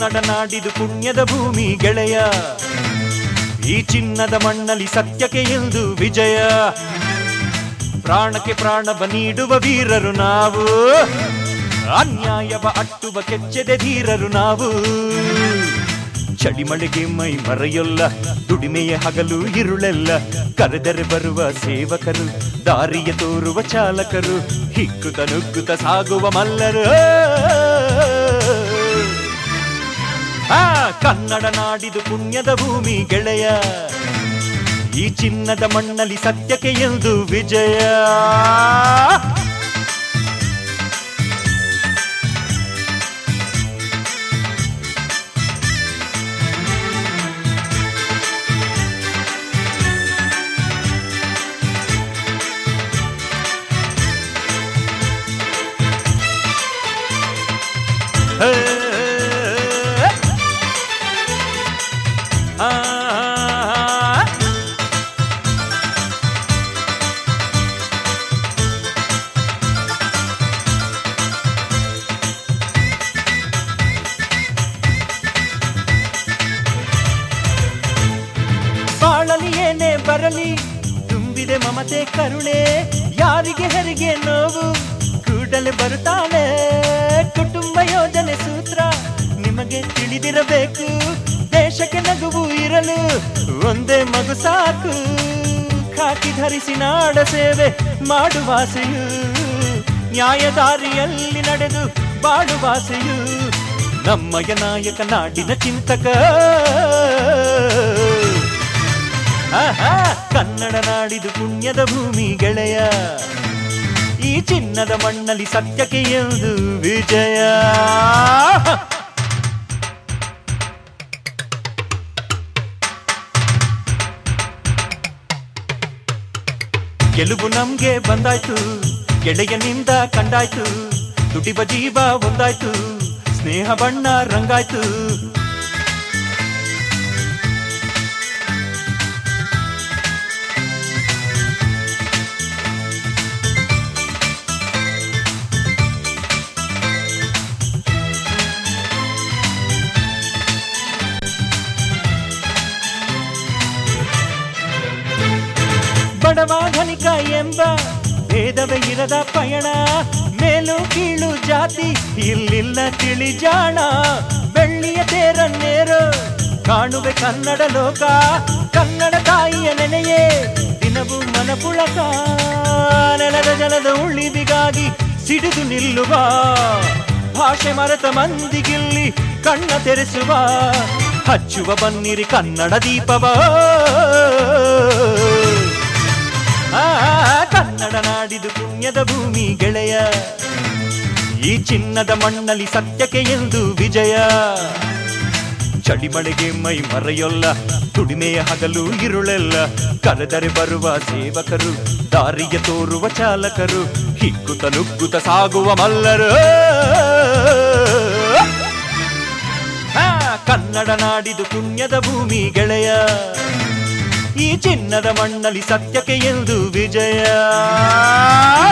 ಕನ್ನಡ ನಾಡಿದು ಪುಣ್ಯದ ಭೂಮಿ ಗೆಳೆಯ ಈ ಚಿನ್ನದ ಮಣ್ಣಲ್ಲಿ ಸತ್ಯಕ್ಕೆ ಎಂದು ವಿಜಯ ಪ್ರಾಣಕ್ಕೆ ಪ್ರಾಣವ ನೀಡುವ ವೀರರು ನಾವು ಅನ್ಯಾಯವ ಅಟ್ಟುವ ಕೆಚ್ಚದೆ ಧೀರರು ನಾವು ಚಳಿಮಳೆಗೆ ಮೈ ಮರೆಯೊಲ್ಲ ದುಡಿಮೆಯ ಹಗಲು ಇರುಳೆಲ್ಲ ಕರೆದರೆ ಬರುವ ಸೇವಕರು ದಾರಿಯ ತೋರುವ ಚಾಲಕರು ಹಿಕ್ಕುತ ನುಗ್ಗುತ ಸಾಗುವ ಮಲ್ಲರು ಆ ಕನ್ನಡ ನಾಡಿದು ಪುಣ್ಯದ ಭೂಮಿ ಗೆಳೆಯ ಈ ಚಿನ್ನದ ಮಣ್ಣಲ್ಲಿ ಸತ್ಯಕ್ಕೆ ಎಂದು ವಿಜಯ ಹೇ, ಆ, ಬಾಳಲಿ ಏನೇ ಬರಲಿ ತುಂಬಿದೆ ಮಮತೆ ಕರುಣೆ ಯಾರಿಗೆ ಹೆರಿಗೆ ನೋವು ಕೂಡಲೇ ಬರುತ್ತಾಳೆ ಕುಟುಂಬ ಯೋಜನೆ ಸೂತ್ರ ನಿಮಗೆ ತಿಳಿದಿರಬೇಕು ದೇಶಕ್ಕೆ ನಗುವು ಇರಲು ಒಂದೇ ಮಗು ಸಾಕು ಖಾಕಿ ಧರಿಸಿ ನಾಡ ಸೇವೆ ಮಾಡುವಾಸೆಯು ನ್ಯಾಯದಾರಿಯಲ್ಲಿ ನಡೆದು ಬಾಳುವಾಸೆಯು ನಮ್ಮಯ ನಾಯಕ ನಾಡಿನ ಚಿಂತಕ ಆಹಾ, ಕನ್ನಡ ನಾಡಿದು ಪುಣ್ಯದ ಭೂಮಿ ಗೆಳೆಯ ಈ ಚಿನ್ನದ ಮಣ್ಣಲ್ಲಿ ಸತ್ಯಕ್ಕೆ ಎಂದು ವಿಜಯ ಗೆಲುವು ನಮ್ಗೆ ಬಂದಾಯ್ತು ಗೆಳೆಯನಿಂದ ಕಂಡಾಯ್ತು ದುಡಿವ ಜೀವ ಒಂದಾಯ್ತು ಸ್ನೇಹ ಬಣ್ಣ ರಂಗಾಯ್ತು ಬಡವ ಧನಿಕ ಎಂಬ ಭೇದವೇ ಇರದ ಪಯಣ ಮೇಲು ಕೀಳು ಜಾತಿ ಇಲ್ಲಿಲ್ಲ ತಿಳಿಜಾಣ ಬೆಳ್ಳಿಯ ತೇರನ್ನೇರು ಕಾಣುವೆ ಕನ್ನಡ ಲೋಕ ಕನ್ನಡ ತಾಯಿಯ ನೆನೆಯೇ ದಿನವೂ ಮನಪುಳಕ ನೆಲದ ಜಲದ ಉಳಿವಿಗಾಗಿ ಸಿಡಿದು ನಿಲ್ಲುವ ಭಾಷೆ ಮರೆತ ಮಂದಿಗಿಲ್ಲಿ ಕಣ್ಣ ತೆರೆಸುವ ಹಚ್ಚುವ ಬನ್ನಿರಿ ಕನ್ನಡ ದೀಪವ ಆ, ಕನ್ನಡ ನಾಡಿದು ಪುಣ್ಯದ ಭೂಮಿ ಗೆಳೆಯ ಈ ಚಿನ್ನದ ಮಣ್ಣಲ್ಲಿ ಸತ್ಯಕ್ಕೆ ಎಂದು ವಿಜಯ ಚಳಿಮಳೆಗೆ ಮೈ ಮರೆಯೊಲ್ಲ ದುಡಿಮೆಯ ಹಗಲು ಇರುಳೆಲ್ಲ ಕರೆದರೆ ಬರುವ ಸೇವಕರು ದಾರಿಯ ತೋರುವ ಚಾಲಕರು ಹಿಕ್ಕುತ ನುಗ್ಗುತ ಸಾಗುವ ಮಲ್ಲರು ಆ, ಕನ್ನಡ ನಾಡಿದು ಪುಣ್ಯದ ಭೂಮಿ ಗೆಳೆಯ ಈ ಚಿನ್ನದ ಮಣ್ಣಲ್ಲಿ ಸತ್ಯಕ್ಕೆ ಎಂದು ವಿಜಯ